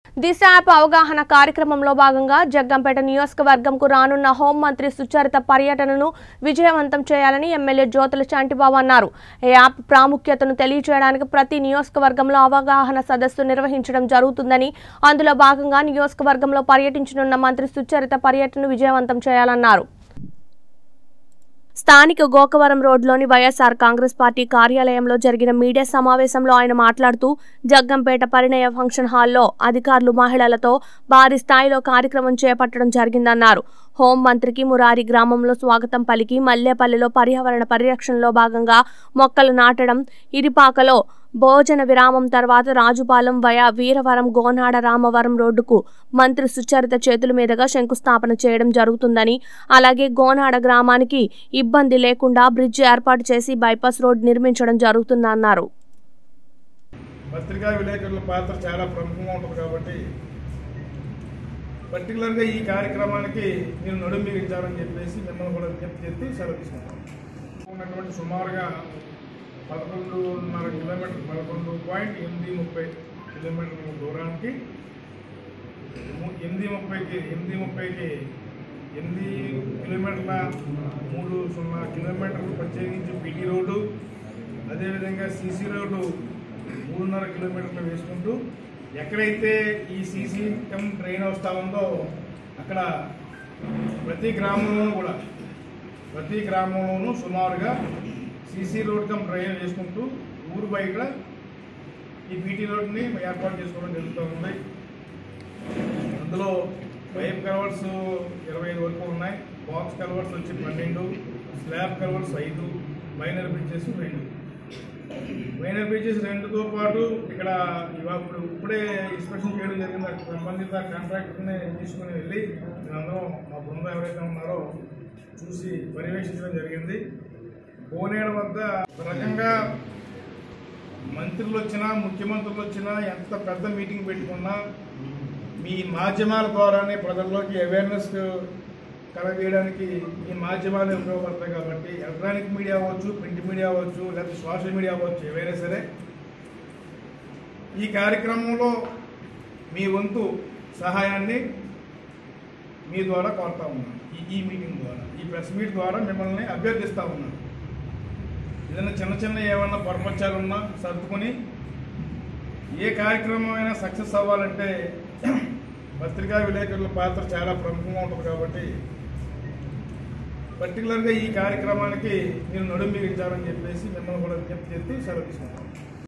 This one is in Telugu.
దిశ యాప్ అవగాహన కార్యక్రమంలో భాగంగా జగ్గంపేట నియోజకవర్గంకు రానున్న హోంమంత్రి సుచరిత పర్యటనను విజయవంతం చేయాలని ఎమ్మెల్యే జ్యోతుల శాంతిబాబు అన్నారు ఈ యాప్ ప్రాముఖ్యతను తెలియజేయడానికి ప్రతి నియోజకవర్గంలో అవగాహన సదస్సు నిర్వహించడం జరుగుతుందని అందులో భాగంగా నియోజకవర్గంలో పర్యటించనున్న మంత్రి సుచరిత పర్యటనను విజయవంతం చేయాలన్నారు స్థానిక గోకవరం రోడ్లోని వైఎస్ఆర్ కాంగ్రెస్ పార్టీ కార్యాలయంలో జరిగిన మీడియా సమావేశంలో ఆయన మాట్లాడుతూ జగ్గంపేట పరిణయ ఫంక్షన్ హాల్లో అధికారులు మహిళలతో భారీ స్థాయిలో కార్యక్రమం చేపట్టడం జరిగిందన్నారు హోం మంత్రికి మురారి గ్రామంలో స్వాగతం పలికి మల్లేపల్లిలో పర్యావరణ పరిరక్షణలో భాగంగా మొక్కలు నాటడం ఇరిపాకలో భోజన విరామం తర్వాత రాజుపాలెం వయా వీరవరం గోనాడ రామవరం రోడ్డుకు మంత్రి సుచరిత చేతుల మీదుగా శంకుస్థాపన చేయడం జరుగుతుందని అలాగే గోనాడ గ్రామానికి ఇబ్బంది లేకుండా బ్రిడ్జ్ ఏర్పాటు చేసి బైపాస్ రోడ్ నిర్మించడం జరుగుతుందన్నారు పత్రికా విలేకరుల పాత్ర చాలా ప్రముఖంగా ఉంటుంది కాబట్టి పర్టికులర్గా ఈ కార్యక్రమానికి మీరు నడుము బిగించాలని చెప్పేసి మిమ్మల్ని కూడా విజ్ఞప్తి చేస్తూ సెలవు తీసుకుంటాం ఉన్నటువంటి సుమారుగా పదకొండున్నర కిలోమీటర్ పదకొండు పాయింట్ ఎనిమిది ముప్పై కిలోమీటర్ల దూరానికి ము- ఎనిమిది ముప్పైకి ఎనిమిది ముప్పైకి ఎనిమిది కిలోమీటర్ల మూడు సున్నా కిలోమీటర్లు ప్రత్యేకించి పిటి రోడ్డు అదేవిధంగా సీసీ రోడ్డు మూడున్నర కిలోమీటర్లు వేసుకుంటూ ఎక్కడైతే ఈ సీసీ కమ్ ట్రైన్ వస్తూ ఉందో అక్కడ ప్రతి గ్రామంలోనూ కూడా ప్రతి గ్రామంలోనూ సుమారుగా సీసీ రోడ్ కమ్ ట్రైన్ వేసుకుంటూ ఊరు బయట ఈ బీటీ రోడ్ని ఏర్పాటు చేసుకోవడం జరుగుతూ ఉంది అందులో పైప్ కలవర్స్ ఇరవై ఐదు వరకు ఉన్నాయి బాక్స్ కలవర్స్ వచ్చి పన్నెండు స్లాబ్ కలవర్స్ ఐదు మైనర్ బ్రిడ్జెస్ రెండు మైనర్ బ్రిడ్జెస్ రెండుతో పాటు ఇక్కడ ఇవా ఇప్పుడు ఇప్పుడే ఇన్స్పెక్షన్ చేయడం జరిగింది అక్కడ సంబంధిత కాంట్రాక్టర్ని తీసుకుని వెళ్ళి మేమందరం మా బృందం ఎవరైతే ఉన్నారో చూసి పర్యవేక్షించడం జరిగింది కోనేడు వద్ద ఒక రకంగా మంత్రులు వచ్చినా ముఖ్యమంత్రులు వచ్చినా ఎంత పెద్ద మీటింగ్ పెట్టుకున్నా మీ మాధ్యమాల ద్వారానే ప్రజల్లోకి అవేర్నెస్ కలగజేయడానికి ఈ మాధ్యమాలు ఉపయోగపడతాయి కాబట్టి ఎలక్ట్రానిక్ మీడియా అవ్వచ్చు ప్రింట్ మీడియా అవ్వచ్చు లేకపోతే సోషల్ మీడియా అవ్వచ్చు ఏవైనా సరే ఈ కార్యక్రమంలో మీ వంతు సహాయాన్ని మీ ద్వారా కోరుతా ఉన్నాను ఈ ఈ మీటింగ్ ద్వారా ఈ ప్రెస్ మీట్ ద్వారా మిమ్మల్ని అభ్యర్థిస్తా ఉన్నాను ఏదైనా చిన్న చిన్న ఏమైనా పొరపచ్చాలు ఉన్నా సర్దుకొని ఏ కార్యక్రమం అయినా సక్సెస్ అవ్వాలంటే పత్రికా విలేకరుల పాత్ర చాలా ప్రముఖంగా ఉంటుంది కాబట్టి పర్టికులర్గా ఈ కార్యక్రమానికి మీరు నడుము బిగించాలని చెప్పేసి మిమ్మల్ని కూడా విజ్ఞప్తి చేస్తూ సెలవు తీసుకుంటాం